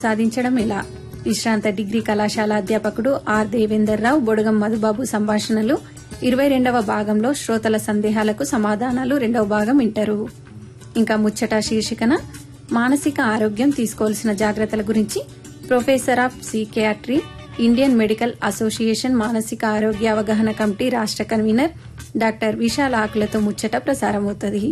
సాధించడం ఎలా విశ్రాంత డిగ్రీ కళాశాల అధ్యాపకుడు ఆర్ దేవేందర్ రావు బొడగం మధుబాబు సంభాషణలు ఇరవై రెండవ భాగంలో శ్రోతల సందేహాలకు సమాధానాలు రెండవ భాగం వింటారు ఇంకా ముచ్చట శీర్షికన మానసిక ఆరోగ్యం తీసుకోవాల్సిన జాగ్రత్తల గురించి professor of psychiatry Indian medical association మానసిక ఆరోగ్య అవగాహన కమిటీ రాష్ట్ర కన్వీనర్ డాక్టర్ విశాల్ ఆకులతో ముచ్చట ప్రసారమవుతుంది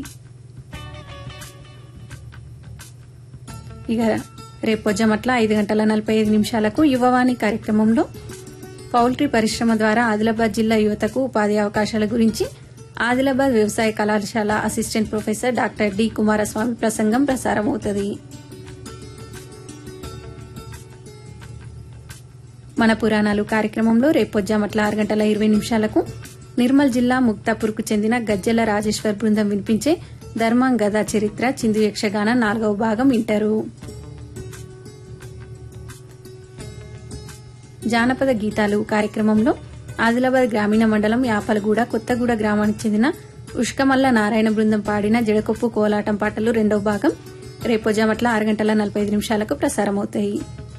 ఇక రేపు పొజ్జమట్ల ఐదు గంటల నలభై ఐదు నిమిషాలకు యువవాణి కార్యక్రమంలో పౌల్ట్రీ పరిశ్రమ ద్వారా ఆదిలాబాద్ జిల్లా యువతకు ఉపాధి అవకాశాల గురించి ఆదిలాబాద్ వ్యవసాయ కళాశాల assistant professor doctor D Kumaraswamy ప్రసంగం ప్రసారమవుతుంది మన పురాణాలు కార్యక్రమంలో రేపు పొజ్జామట్ల ఆరు గంటల ఇరవై నిమిషాలకు నిర్మల్ జిల్లా ముక్తాపూర్కు చెందిన గజ్జెల రాజేశ్వర్ బృందం వినిపించే ధర్మం గదా చరిత్ర చిందు యక్షగాన నాలుగవ భాగం వింటారు జానపద గీతాలు కార్యక్రమంలో ఆదిలాబాద్ గ్రామీణ మండలం యాపలగూడ కొత్తగూడ గ్రామానికి చెందిన ఉష్కమల్ల నారాయణ బృందం పాడిన జడకొప్పు కోలాటం పాటలు రెండవ భాగం రేపు జామట్ల ఆరు గంటల నలభై ఐదు నిమిషాలకు ప్రసారమవుతాయి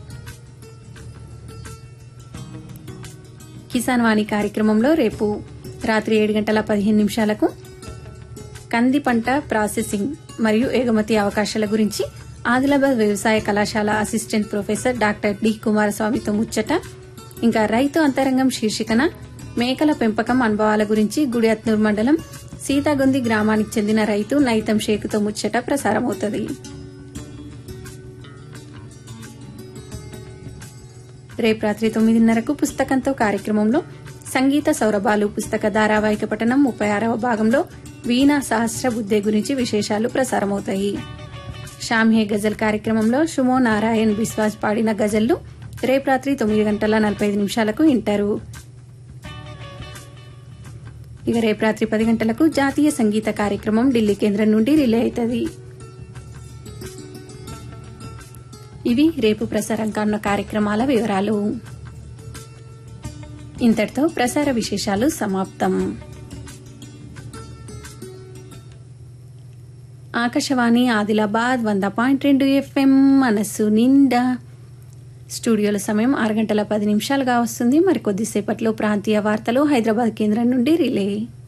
కిసాన్ వాణి కార్యక్రమంలో రేపు రాత్రి ఏడు గంటల పదిహేను నిమిషాలకు కంది పంట ప్రాసెసింగ్ మరియు ఎగుమతి అవకాశాల గురించి ఆదిలాబాద్ వ్యవసాయ కళాశాల అసిస్టెంట్ ప్రొఫెసర్ డాక్టర్ డి కుమారస్వామితో ముచ్చట ఇంకా రైతు అంతరంగం శీర్షికన మేకల పెంపకం అనుభవాల గురించి గుడియత్నూర్ మండలం సీతాగొంది గ్రామానికి చెందిన రైతు నైతం షేకుతో ముచ్చట ప్రసారమవుతుంది రేపు రాత్రి తొమ్మిదిన్నరకు పుస్తకంతో కార్యక్రమంలో సంగీత సౌరభాలు పుస్తక ధారావాహిక పఠనం ముప్పై ఆరవ భాగంలో వీణా సహస్ర బుద్ధే గురించి విశేషాలు ప్రసారమవుతాయి షామ్హే గజల్ కార్యక్రమంలో సుమో నారాయణ్ బిస్వాస్ పాడిన గజల్లు రేపు రాత్రి తొమ్మిది గంటల నలభై ఐదు నిమిషాలకు వింటారు ఇక రేపు రాత్రి పది గంటలకు జాతీయ సంగీత కార్యక్రమం ఢిల్లీ కేంద్రం నుండి రిలే అవుతుంది ఇవి రేపు ప్రసారం కానున్న కార్యక్రమాల వివరాలు ఇంతటితో ప్రసార విశేషాలు సమాప్తం ఆకాశవాణి ఆదిలాబాద్ వంద పాయింట్ రెండు ఎఫ్ఎం మనస్సు నిండా స్టూడియోల సమయం ఆరు గంటల పది నిమిషాలుగా వస్తుంది మరి కొద్దిసేపట్లో ప్రాంతీయ వార్తలు హైదరాబాద్ కేంద్రం నుండి రిలే